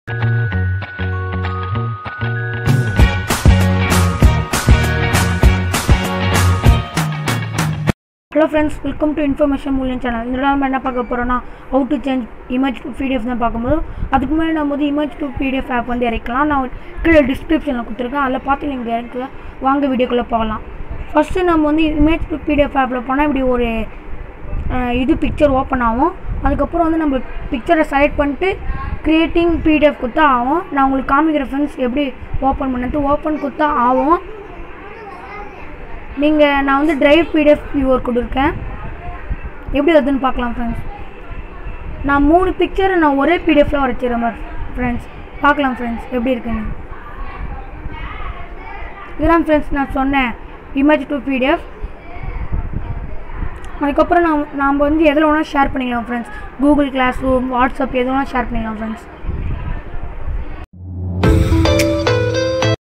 hello friends welcome to information மூலியம் channel இந்த நாள் நம்ம என்ன பார்க்க போகிறோம்னா how to change image to PDF தான் பார்க்கும்போது அதுக்கு முன்னாடி நம்ம வந்து இமேஜ் டு பிடிஎஃப் ஆப் வந்து இறக்கலாம் நான் கீழே டிஸ்கிரிப்ஷனில் கொடுத்துருக்கேன் அதில் பார்த்து நீங்கள் இறக்கல வாங்க வீடியோக்குள்ளே போகலாம் ஃபஸ்ட்டு நம்ம வந்து இமேஜ் டு பிடிஎஃப் ஆப்பில் போனால் இப்படி ஒரு அஹ், இது பிக்சர் ஓப்பன் ஆகும் அதுக்கப்புறம் வந்து நம்ம பிக்சரை செலக்ட் பண்ணிட்டு க்ரியேட்டிங் பிடிஎஃப் கொடுத்தா ஆகும் நான் உங்களுக்கு காமிக்கிற ஃப்ரெண்ட்ஸ் எப்படி ஓப்பன் பண்ணிட்டு ஓப்பன் கொடுத்தா ஆகும் நீங்கள் நான் வந்து டிரைவ் பிடிஎஃப் வியூவர் கொடுத்துருக்கேன் எப்படி வருதுன்னு பார்க்கலாம் ஃப்ரெண்ட்ஸ் நான் மூணு பிக்சரை நான் ஒரே பிடிஎஃப்ல வரைச்சிடுற மாதிரி ஃப்ரெண்ட்ஸ் பார்க்கலாம் ஃப்ரெண்ட்ஸ் எப்படி இருக்குன்னு இதுதான் ஃப்ரெண்ட்ஸ் நான் சொன்னேன் இமேஜ் டு பிடிஎஃப் அதுக்கப்புறம் நான் நாம் வந்து எதில் வேணால் ஷேர் பண்ணிக்கலாம் friends Google classroom WhatsApp எது வேணால் ஷேர் பண்ணிக்கலாம் ஃப்ரெண்ட்ஸ்